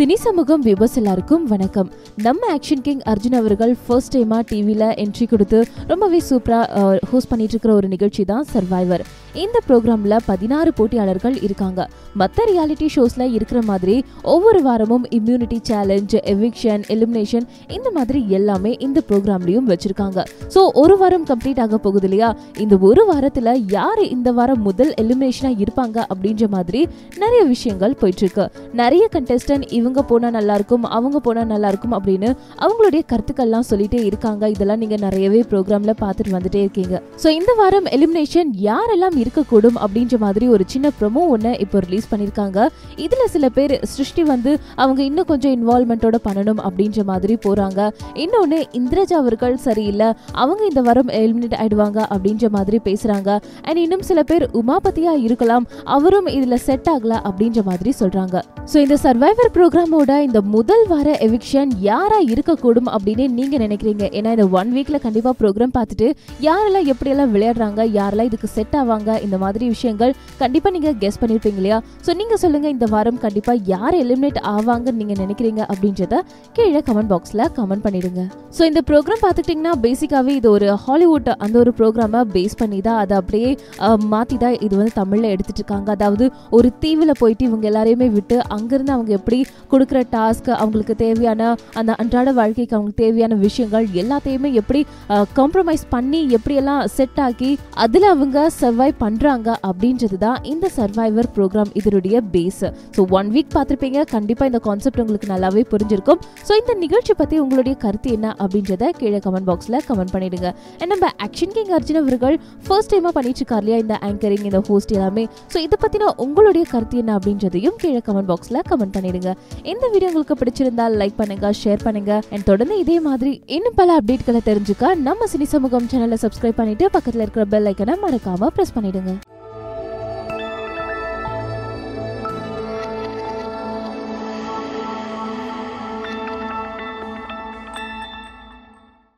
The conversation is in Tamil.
சினி சமூகம் வியூவர்ஸ் எல்லாருக்கும் வணக்கம் நம்ம ஆக்ஷன் கிங் அர்ஜுன் அவர்கள் ஃபர்ஸ்ட் டைமா டிவியில் என்ட்ரி கொடுத்து ரொம்பவே சூப்பராக ஹோஸ்ட் பண்ணிட்டு இருக்கிற ஒரு நிகழ்ச்சி தான் சர்வைவர் இந்த ப்ரோக்ராமில் பதினாறு போட்டியாளர்கள் இருக்காங்க மற்ற ரியாலிட்டி ஷோஸில் இருக்கிற மாதிரி ஒவ்வொரு வாரமும் இம்யூனிட்டி சேலஞ்ச் எவிக்ஷன் எலிமினேஷன் இந்த மாதிரி எல்லாமே இந்த ப்ரோக்ராம்லையும் வச்சிருக்காங்க ஸோ ஒரு வாரம் கம்ப்ளீட் ஆக போகுது இல்லையா இந்த ஒரு வாரத்தில் யார் இந்த வாரம் முதல் எலிமினேஷனாக இருப்பாங்க அப்படின்ற மாதிரி நிறைய விஷயங்கள் போயிட்டு இருக்கு நிறைய கண்டெஸ்டன்ட் இவங்க போனா நல்லா இருக்கும் அவங்க போனா நல்லா இருக்கும் அப்படின்னு அவங்களுடைய கருத்துக்கள்லாம் சொல்லிட்டே இருக்காங்க இதெல்லாம் நீங்க நிறையவே ப்ரோக்ராம்ல பார்த்துட்டு வந்துட்டே இருக்கீங்க ஸோ இந்த வாரம் எலிமினேஷன் யாரெல்லாம் இருக்கக்கூடும் அப்படின்ற மாதிரி ஒரு சின்ன ப்ரொமோ ஒன்று இப்போ ரிலீஸ் பண்ணியிருக்காங்க இதுல சில பேர் சிருஷ்டி வந்து அவங்க இன்னும் கொஞ்சம் இன்வால்மெண்ட்டோட பண்ணணும் அப்படின்ற மாதிரி போறாங்க இன்னொன்று இந்திரஜா அவர்கள் சரியில்லை அவங்க இந்த வாரம் எலிமினேட் ஆயிடுவாங்க அப்படின்ற மாதிரி பேசுறாங்க அண்ட் இன்னும் சில பேர் உமாபதியா இருக்கலாம் அவரும் இதுல செட் ஆகல அப்படின்ற மாதிரி சொல்றாங்க ஸோ இந்த சர்வைவர் ப்ரோக்ராமோட இந்த முதல் வார எவிக்ஷன் யாரா இருக்கக்கூடும் அப்படின்னு நீங்க நினைக்கிறீங்க ஏன்னா இந்த ஒன் வீக்ல கண்டிப்பா ப்ரோக்ராம் பார்த்துட்டு யாரெல்லாம் எப்படியெல்லாம் விளையாடுறாங்க யாரெல்லாம் இதுக்கு செட் ஆவாங்க இந்த மாதிரி விஷயங்கள் கண்டிப்பா நீங்க கெஸ் பண்ணிருப்பீங்க இல்லையா ஸோ நீங்க சொல்லுங்க இந்த வாரம் கண்டிப்பா யார் எலிமினேட் ஆவாங்கன்னு நீங்க நினைக்கிறீங்க அப்படின்றத கீழே கமெண்ட் பாக்ஸ்ல கமெண்ட் பண்ணிடுங்க ஸோ இந்த ப்ரோக்ராம் பார்த்துக்கிட்டிங்கன்னா பேசிக்காவே இது ஒரு ஹாலிவுட் அந்த ஒரு ப்ரோக்ராமை பேஸ் பண்ணி தான் அதை அப்படியே அஹ், மாத்தி தான் இது வந்து தமிழ்ல எடுத்துட்டு இருக்காங்க அதாவது ஒரு தீவில் போயிட்டு இவங்க எல்லாரையுமே விட்டு அங்கிருந்து அவங்க எப்படி கொடுக்குற டாஸ்க் அவங்களுக்கு தேவையான அந்த அன்றாட வாழ்க்கைக்கு அவங்களுக்கு தேவையான விஷயங்கள் எல்லாத்தையுமே எப்படி காம்ப்ரமைஸ் பண்ணி எப்படியெல்லாம் செட் ஆக்கி அதில் அவங்க சர்வைவ் பண்ணுறாங்க அப்படின்றது தான் இந்த சர்வைவர் ப்ரோக்ராம் இதனுடைய பேஸ் ஸோ ஒன் வீக் பார்த்துருப்பீங்க கண்டிப்பாக இந்த கான்செப்ட் உங்களுக்கு நல்லாவே புரிஞ்சிருக்கும் ஸோ இந்த நிகழ்ச்சி பற்றி உங்களுடைய கருத்து என்ன அப்படின்றத கீழே கமெண்ட் பாக்ஸில் கமெண்ட் பண்ணிடுங்க And நம்ம ஆக்ஷன் கிங் அர்ஜுன் அவர்கள் ஃபர்ஸ்ட் டைமாக பண்ணிட்டு இருக்கார் இல்லையா இந்த ஆங்கரிங் இந்த ஹோஸ்ட் எல்லாமே ஸோ இதை பற்றின உங்களுடைய கருத்து என்ன அப்படின்றதையும் கீழே கமெண்ட் பாக்ஸில் கமெண்ட் பண்ணிடுங்க இந்த வீடியோ உங்களுக்கு பிடிச்சிருந்தா லைக் பண்ணுங்க ஷேர் பண்ணுங்க அண்ட் தொடர்ந்து இதே மாதிரி இன்னும் பல அப்டேட்களை தெரிஞ்சுக்க நம்ம சினி சமூகம் சேனலை சப்ஸ்கிரைப் பண்ணிட்டு பக்கத்தில் இருக்கிற பெல் ஐக்கனை மறக்காம ப்ரெஸ் பண்ணிடுங்க